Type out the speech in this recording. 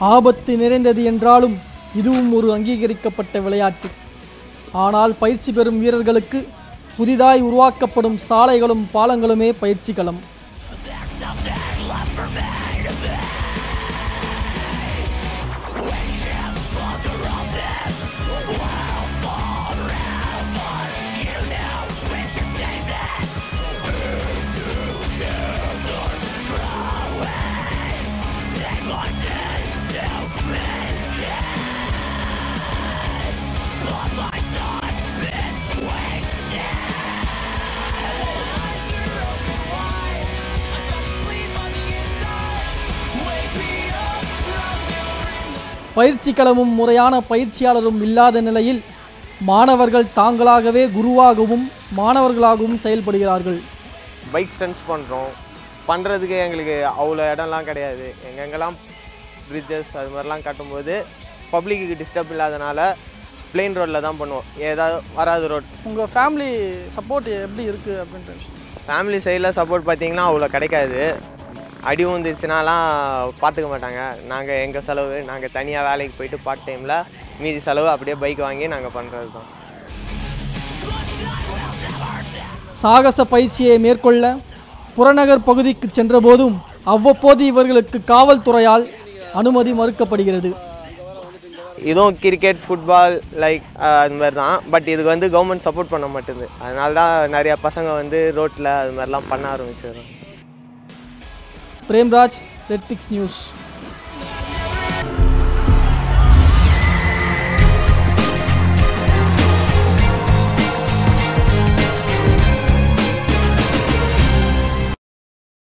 ஆபத்து நிறைந்தது என்றாலும் இதுவும் ஒரு அங்கீகரிக்கப்பட்ட விளையாட்டு ஆனால் பயிற்சி பெறும் வீரர்களுக்கு புதிதாய் உருவாக்கப்படும் சாலைகளும் பாலங்களுமே பயிற்சி களம் பயிற்சி களமும் முறையான பயிற்சியாளரும் இல்லாத நிலையில் மாணவர்கள் தாங்களாகவே குருவாகவும் மாணவர்களாகவும் செயல்படுகிறார்கள் பைக் ஸ்டண்ட்ஸ் பண்ணுறோம் பண்ணுறதுக்கு எங்களுக்கு அவ்வளோ இடம்லாம் கிடையாது எங்கெங்கெல்லாம் பிரிட்ஜஸ் அது மாதிரிலாம் கட்டும்போது பப்ளிக்கு டிஸ்டர்ப் இல்லாதனால பிளெயின் ரோட்டில் தான் பண்ணுவோம் ஏதாவது வராது ரோட் உங்கள் ஃபேமிலி சப்போர்ட் எப்படி இருக்குது அப்படின்ற விஷயம் ஃபேமிலி சைடில் சப்போர்ட் பார்த்தீங்கன்னா அவ்வளோ கிடைக்காது அடி வந்துச்சுனாலாம் பார்த்துக்க மாட்டாங்க நாங்கள் எங்கள் செலவு நாங்கள் தனியாக வேலைக்கு போயிட்டு பார்ட் டைமில் மீதி செலவு அப்படியே பைக் வாங்கி நாங்கள் பண்ணுறது தான் சாகச பயிற்சியை மேற்கொள்ள புறநகர் பகுதிக்கு சென்றபோதும் அவ்வப்போது இவர்களுக்கு காவல்துறையால் அனுமதி மறுக்கப்படுகிறது இதுவும் கிரிக்கெட் ஃபுட்பால் லைக் அது மாதிரி தான் பட் இதுக்கு வந்து கவர்மெண்ட் சப்போர்ட் பண்ண மாட்டேங்குது அதனால தான் நிறையா பசங்க வந்து ரோட்டில் அது மாதிரிலாம் பண்ண ஆரம்பிச்சிடுறோம் பிரேம்ராஜ் ரெட்பிக்ஸ் நியூஸ்